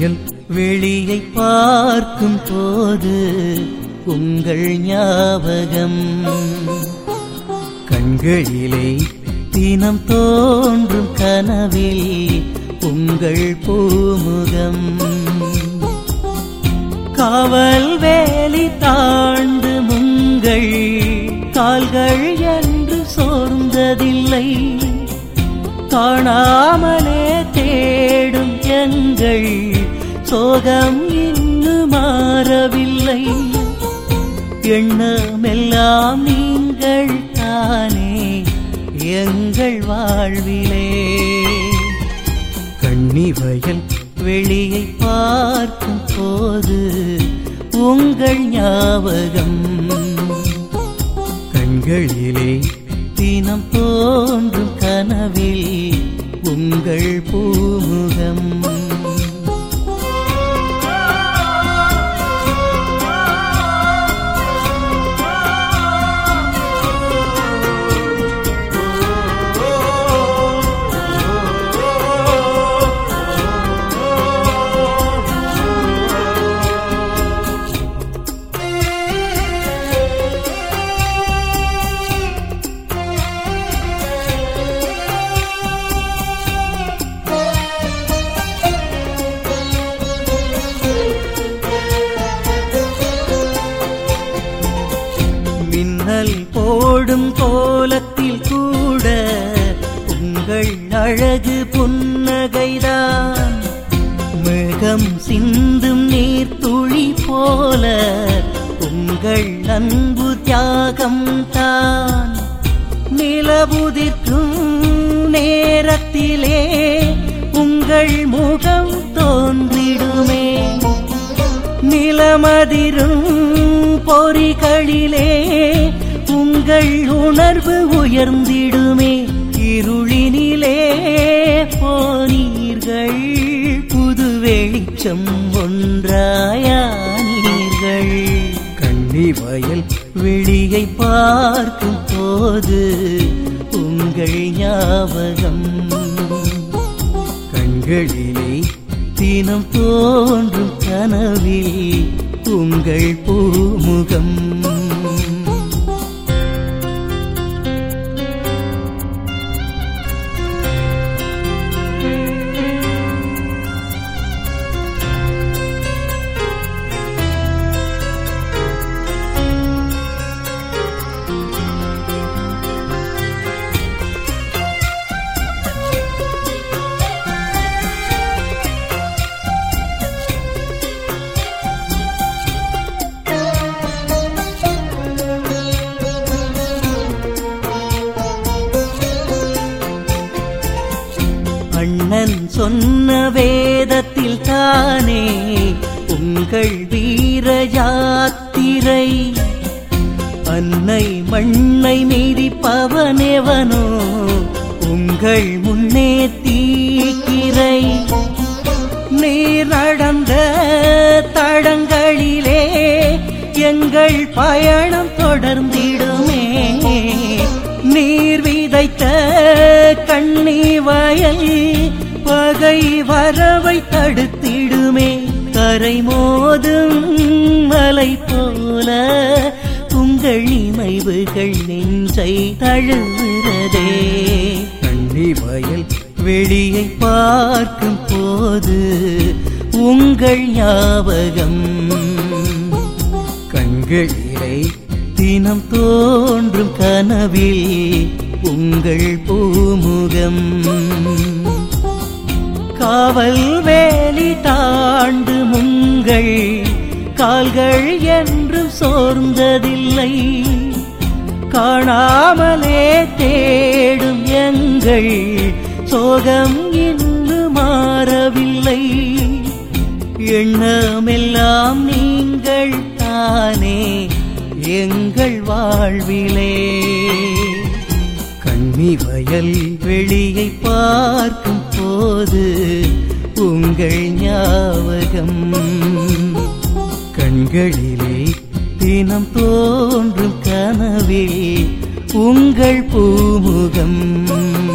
வயல் வெளியை பார்க்கும் போது உங்கள் ஞாபகம் கண்களிலே தினம் தோன்றும் கனவில் உங்கள் பூமுகம் காவல் வேலி தாண்டு உங்கள் கால்கள் என்று சோர்ந்ததில்லை காணாமலே தேடும் எங்கள் சோகம் இன்னும் மாறவில்லை எண்ணமெல்லாம் நீங்கள் தானே எங்கள் வாழ்விலே கண்ணி வயல் வெளியை பார்க்கும் போது உங்கள் ஞாபகம் கண்களிலே தினம் தோன்றும் கனவில் உங்கள் பூமுகம் மின்னல் போடும் கோலத்தில் கூட உங்கள் அழகு புன்னகைதான் மேகம் சிந்தும் நீர் துளி போல உங்கள் அன்பு தியாகம் தான் நிலவுதிர்க்கும் நேரத்திலே உங்கள் முகம் தோன்றிடுமே நிலமதிரும் பொறிகளிலே உங்கள் உணர்வு உயர்ந்திடுமே இருளினிலே போனீர்கள் புது வெளிச்சம் ஒன்றாயானீர்கள் கண்ணி வயல் வெளியை பார்க்கும் போது உங்கள் ஞாபகம் கண்களிலே தினம் தோன்றும் கனவில் உங்கள் பூமுகம் அண்ணன் சொன்ன வேதத்தில் தானே உங்கள் வீர யாத்திரை அன்னை மண்ணை மீதிப்பவனெவனோ உங்கள் முன்னே தீக்கிரை நீர் நடந்த தடங்களிலே எங்கள் பயணம் தொடர்ந்திடுமே நீர் விதைத்த கண்ணி வயல் பகை வரவை தடுத்திடுமே கரை மோதும் மலை போல உங்கள் இமைவுகள் நெஞ்சை தழுவுறதே கண்ணி வயல் வெளியை பார்க்கும் போது உங்கள் ஞாபகம் கண்களிலே தினம் தோன்றும் கனவில் உங்கள் பூமுகம் காவல் வேலி தாண்டு முங்கள் கால்கள் என்றும் சோர்ந்ததில்லை காணாமலே தேடும் எங்கள் சோகம் இன்னும் மாறவில்லை எண்ணமெல்லாம் நீங்கள் தானே எங்கள் வாழ்விலே கண்ணி வயல் வெளியை பார்க்கும் போது உங்கள் ஞாபகம் கண்களிலே தினம் தோன்றும் கனவில் உங்கள் பூமுகம்